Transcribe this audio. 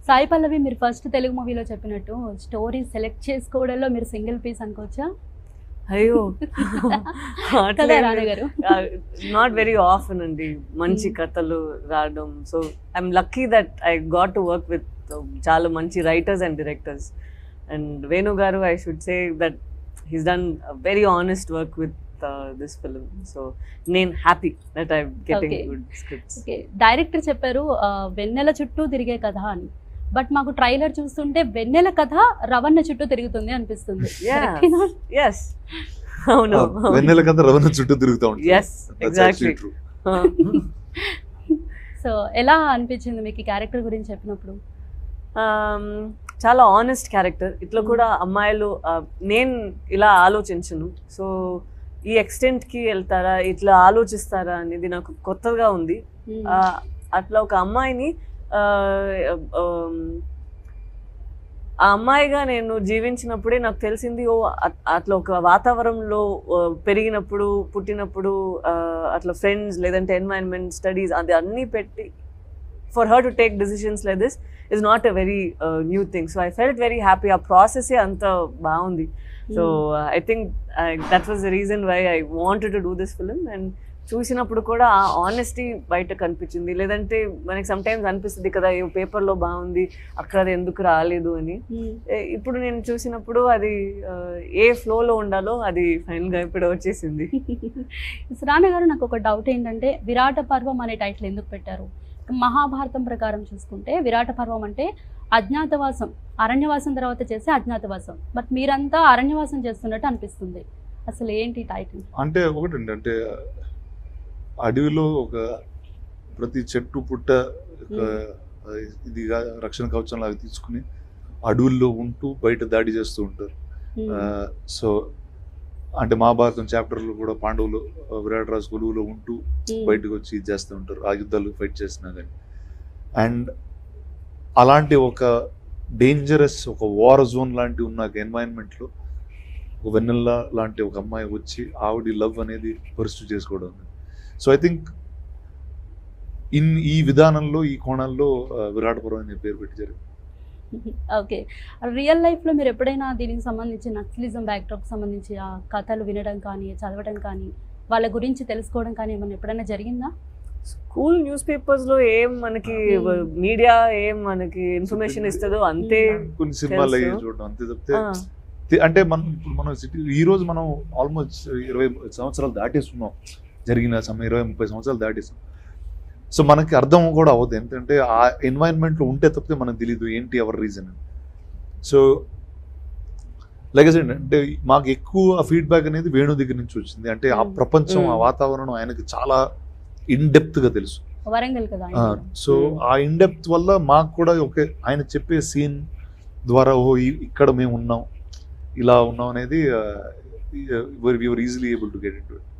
సాయి పల్లవి మీరు ఫస్ట్ తెలుగు మూవీలో చెప్పినట్టు స్టోరీ సెలెక్ట్ చేసుకోవడంలో మీరు సింగిల్ పీస్ అనుకోవచ్చా అయ్యో కదా రాణి గారు నాట్ వెరీ ఆఫన్ అండి మంచి Hmm. కథలు రావడం so I'm lucky that I got to work with చాలా మంచి writers and directors and Venu garu I should say that he's done very honest work with this film so నేను happy that I getting Okay. Good scripts okay director చెప్పారు ఆ, వెన్నెల చుట్టూ తిరిగే కథ అని but మాకు ట్రైలర్ చూస్తుంటే వెన్నెల కథ రవణ చుట్టూ తిరుగుతుంది అనిపిస్తుంది Yeah. కరెక్టేనా? ఎస్ అవును వెన్నెల కథ రవణ చుట్టూ తిరుగుతూ ఉంటుంది Yes, exactly. ట్రూ సో ఎలా అనిపించింది మీకు ఈ క్యారెక్టర్ గురించి చెప్పినప్పుడు Um, చాలా ఆనెస్ట్ క్యారెక్టర్ ఇట్లా Mm. కూడా అమ్మాయిలు uh, నేను ఇలా ఆలోచించను సో ఈ extent కి వెళ్తారా ఇట్లా ఆలోచిస్తారా అనేది నాకు కొత్తగా ఉంది Hmm. Uh, అట్లా ఒక అమ్మాయిని uh, um, ఆ అమ్మాయిగా నేను జీవించినప్పుడే నాకు తెలిసింది ఓ అట్- అట్లా ఒక వాతావరణంలో uh, పెరిగినప్పుడు పుట్టినప్పుడు uh, అట్లా ఫ్రెండ్స్ లేదంటే ఎన్వైరన్మెంట్ స్టడీస్ అది అన్నీ పెట్టి for her to take decisions like this is not a very new thing so I felt very happy ఆ ప్రాసెసే అంత బాగుంది so I think that was the reason why I wanted to do this film and చూసినప్పుడు కూడా ఆ honesty బయట కనిపించింది లేదంటే మనకి సమ్ టైమ్స్ అనిపిస్తుంది కదా ఏ పేపర్లో బాగుంది అక్కడ అది ఎందుకు రాలేదు అని Hmm. ఏ- ఇప్పుడు నేను చూసినప్పుడు అది ఆ, ఏ ఫ్లోలో ఉండాలో అది ఫైనల్గా ఇప్పుడు వచ్చేసింది రాణ గారు నాకు ఒక డౌట్ ఏంటంటే విరాట పర్వం అనే టైటిల్ ఎందుకు పెట్టారు మహాభారతం ప్రకారం చూసుకుంటే విరాట పర్వం అంటే అజ్ఞాతవాసం అరణ్యవాసం తర్వాత చేసే అజ్ఞాతవాసం బట్ మీరంతా అరణ్యవాసం చేస్తున్నట్టు అనిపిస్తుంది అసలు ఏంటి టైటిల్ అంటే ఒకటండి అంటే అడవిలో ఒక ప్రతి చెట్టు పుట్ట ఒక, ఇదిగా రక్షణ కవచం లాగా తీసుకుని అడవుల్లో ఉంటూ బయట దాడి చేస్తూ ఉంటారు సో అంటే మహాభారతం చాప్టర్లో కూడా పాండవులు ఆ, విరాట్ రాజు కొలువులో ఉంటూ బయటకు వచ్చి ఇది చేస్తూ ఉంటారు ఆ యుద్ధాలు ఫైట్ చేసినా కానీ అండ్ అలాంటి ఒక డేంజరస్ ఒక వార్ జోన్ లాంటి ఉన్న ఎన్వైరన్మెంట్లో ఒక వెన్నెల్ల లాంటి ఒక అమ్మాయి వచ్చి ఆవిడ లవ్ అనేది పర్స్యూ చేసుకోవడం సో ఐ థింక్ ఇన్ ఈ విధానంలో ఈ కోణంలో ఆ, విరాటపురం అనే పేరు పెట్టి జరిగింది ఓకే రియల్ లైఫ్లో మీరు ఎప్పుడైనా దీనికి సంబంధించి నక్సలిజం బ్యాక్డ్రాప్ సంబంధించి ఆ కథలు వినడం కానీ చదవడం కానీ వాళ్ళ గురించి తెలుసుకోవడం కానీ ఏమైనా ఎప్పుడైనా జరిగిందా స్కూల్ న్యూస్ పేపర్స్ లో ఏం మనకి Hmm. మీడియా ఏం మనకి ఇన్ఫర్మేషన్ ఇస్తుందో అంతే కొన్ని సినిమాలు అయ్యి తెలుసు. చూడడం అంతే తప్పితే ఆ, తి- అంటే మనం ఇప్పుడు మనం సిటీ ఈ రోజు మనం ఆల్మోస్ట్ ఇరవై సంవత్సరాలు దాటేస్తున్నాం జరిగిన సమయం ఇరవై ముప్పై సంవత్సరాలు దాటేస్తాం సో మనకి అర్థం కూడా అవ్వదు ఎందుకంటే ఆ environment లో ఉంటే తప్పితే మనకు తెలియదు ఏంటి ఎవరి రీజన్ సో లైక్ అంటే మాకు ఎక్కువ ఫీడ్బ్యాక్ అనేది వేణు దగ్గర నుంచి వచ్చింది అంటే ఆ Mm. ప్రపంచం ఆ Mm. వాతావరణం ఆయనకి చాలా ఇన్ డెప్త్ గా తెలుసు వరంగల్ కదా ఆయన కూడా. So Mm. ఆ ఇన్ డెప్త్ వల్ల మాకు కూడా ఒక ఆయన చెప్పే సీన్ ద్వారా ఓ ఈ- ఇక్కడ మేము ఉన్నాం ఇలా ఉన్నాం అనేది easily able to get it